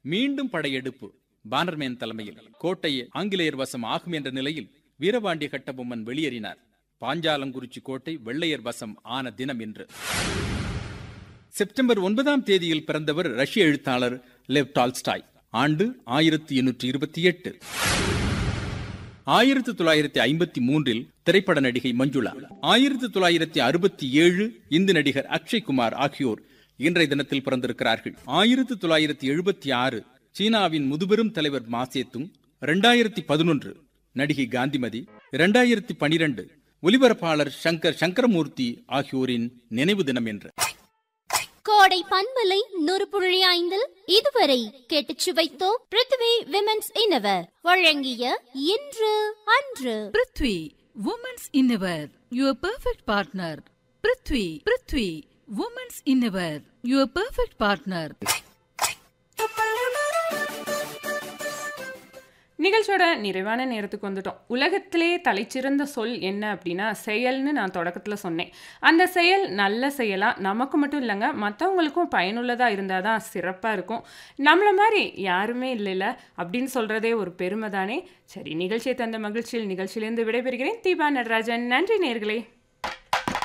மீண்டும் படையெடுப்பு பானர்மேன் தலைமையில் கோட்டை ஆங்கிலேயர் வசம் ஆகும் என்ற நிலையில் வீரபாண்டிய கட்டபொம்மன் வெளியேறினார் பாஞ்சாலங்குறிச்சி கோட்டை வெள்ளையர் வசம் ஆன தினம் என்று செப்டம்பர் ஒன்பதாம் தேதியில் பிறந்தவர் ரஷ்ய எழுத்தாளர் லெவ் டால்ஸ்டாய் ஆண்டு ஆயிரத்தி எண்ணூற்றி இருபத்தி எட்டு ஆயிரத்தி தொள்ளாயிரத்தி ஐம்பத்தி மூன்றில் திரைப்பட நடிகை மஞ்சுளா ஆயிரத்தி தொள்ளாயிரத்தி அறுபத்தி ஏழு இந்து நடிகர் அக்ஷய் குமார் ஆகியோர் இன்றைய தினத்தில் பிறந்திருக்கிறார்கள் ஆயிரத்தி தொள்ளாயிரத்தி எழுபத்தி ஆறு சீனாவின் முதுபெரும் தலைவர் மாசேத்துங் இரண்டாயிரத்தி பதினொன்று நடிகை காந்திமதி இரண்டாயிரத்தி பனிரெண்டு ஒலிபரப்பாளர் சங்கர் சங்கரமூர்த்தி ஆகியோரின் நினைவு தினம் என்று கோடை பண்பலை நூறு புள்ளி ஐந்தில் இதுவரை கேட்டுச் சுவைத்தோம் பிருத்வி விமென்ஸ் இன்னவர் வழங்கிய இன்று அன்று prithvi women's innerwear your perfect partner prithvi prithvi women's innerwear your perfect partner நிகழ்ச்சியோட நிறைவான நேரத்துக்கு வந்துட்டோம் உலகத்திலே தலைச்சிறந்த சொல் என்ன அப்படின்னா செயல்னு நான் தொடக்கத்தில் சொன்னேன் அந்த செயல் நல்ல செயலாக நமக்கு மட்டும் இல்லைங்க மற்றவங்களுக்கும் பயனுள்ளதாக இருந்தால் தான் சிறப்பாக இருக்கும் நம்மளை மாதிரி யாருமே இல்லைல்ல அப்படின்னு சொல்கிறதே ஒரு பெருமை தானே சரி நிகழ்ச்சியை தந்த மகிழ்ச்சியில் நிகழ்ச்சியிலேருந்து விடைபெறுகிறேன் தீபா நடராஜன் நன்றி நேர்களே